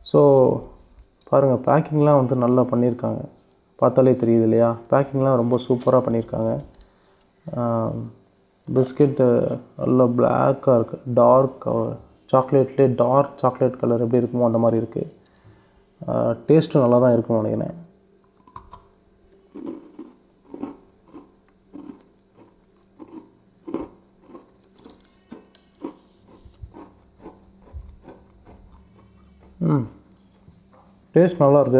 so பாருங்கள் பேக்கிங்லாம் வந்து நல்லா பண்ணியிருக்காங்க பார்த்தாலே தெரியுது இல்லையா பேக்கிங்லாம் ரொம்ப சூப்பராக பண்ணியிருக்காங்க பிஸ்கெட்டு நல்லா பிளாக்காக இருக்குது டார்க் சாக்லேட்லேயே டார்க் சாக்லேட் கலர் எப்படி இருக்குமோ அந்த மாதிரி இருக்குது டேஸ்ட்டும் நல்லா தான் இருக்கும்னு நினைக்கிறேன் ம் டேஸ்ட் நல்லா இருக்கு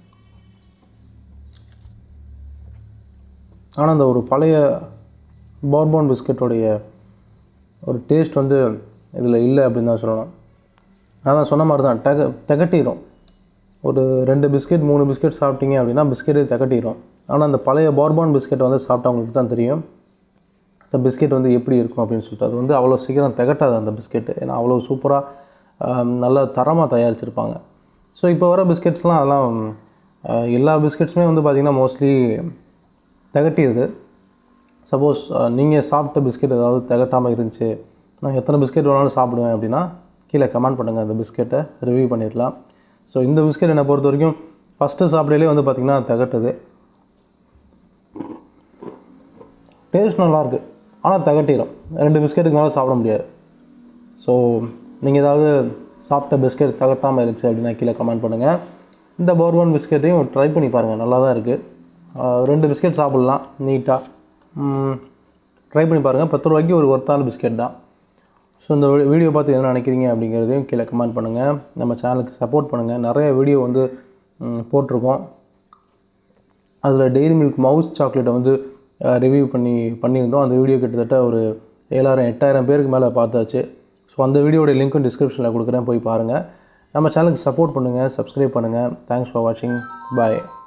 ஆனால் அந்த ஒரு பழைய பார்போன் பிஸ்கெட்டோடைய ஒரு டேஸ்ட் வந்து இதில் இல்லை அப்படின்னு தான் சொல்லணும் அதான் சொன்ன மாதிரி தான் தக திகட்டிடும் ஒரு ரெண்டு பிஸ்கெட் மூணு பிஸ்கெட் சாப்பிட்டீங்க அப்படின்னா பிஸ்கெட்டே திகட்டிடும் ஆனால் அந்த பழைய பார்பான் பிஸ்கெட்டை வந்து சாப்பிட்டவங்களுக்கு தான் தெரியும் அந்த பிஸ்கெட் வந்து எப்படி இருக்கும் அப்படின்னு சொல்லிட்டு அது வந்து அவ்வளோ சீக்கிரம் திகட்டாது அந்த பிஸ்கெட்டு ஏன்னா அவ்வளோ சூப்பராக நல்ல தரமாக தயாரிச்சிருப்பாங்க ஸோ இப்போ வர பிஸ்கெட்ஸ்லாம் அதெல்லாம் ஆஹ், எல்லா பிஸ்கெட்ஸுமே வந்து பார்த்திங்கன்னா மோஸ்ட்லி திகட்டிடுது சப்போஸ் நீங்கள் சாப்பிட்ட பிஸ்கெட் ஏதாவது திகட்டாமல் இருந்துச்சு நான் எத்தனை பிஸ்கெட் வேணாலும் சாப்பிடுவேன் அப்படின்னா கீழே கமெண்ட் பண்ணுங்கள் அந்த பிஸ்கெட்டை ரிவ்யூ பண்ணிடலாம் ஸோ இந்த பிஸ்கெட் என்னை பொறுத்த வரைக்கும் ஃபஸ்ட்டு சாப்பிடையிலே வந்து பார்த்திங்கன்னா திகட்டுது டேஸ்ட் நல்லாயிருக்கு ஆனால் திகட்டிடும் ரெண்டு பிஸ்கெட்டுக்கு மேலே சாப்பிட முடியாது ஸோ நீங்கள் ஏதாவது சாப்பிட்ட பிஸ்கெட் தகட்டாமல் இருந்துச்சு அப்படின்னா கீழே கமெண்ட் பண்ணுங்கள் இந்த போர்பன் பிஸ்கெட்டையும் ட்ரை பண்ணி பாருங்கள் நல்லா தான் இருக்குது ரெண்டு பிஸ்கெட் சாப்பிட்லாம் நீட்டாக ட்ரை பண்ணி பாருங்கள் பத்து ரூபாய்க்கு ஒரு ஒர்த்தான பிஸ்கெட் தான் ஸோ இந்த வீடியோ பார்த்து என்ன நினைக்கிறீங்க அப்படிங்கிறதையும் கீழே கமெண்ட் பண்ணுங்கள் நம்ம சேனலுக்கு சப்போர்ட் பண்ணுங்கள் நிறைய வீடியோ வந்து ம், போட்டிருக்கோம் அதில் டெய்ரி மில்க் மவுஸ் சாக்லேட்டை வந்து ரிவ்யூ பண்ணி பண்ணியிருந்தோம் அந்த வீடியோ கிட்டத்தட்ட ஒரு ஏழாயிரம் எட்டாயிரம் பேருக்கு மேலே பார்த்தாச்சு ஸோ அந்த வீடியோட லிங்க்கும் டிஸ்கிரிப்ஷனில் கொடுக்குறேன் போய் பாருங்கள் நம்ம சேனலுக்கு சப்போர்ட் பண்ணுங்கள் சப்ஸ்கிரைப் பண்ணுங்கள் தேங்க்ஸ் ஃபார் வாட்சிங் பாய்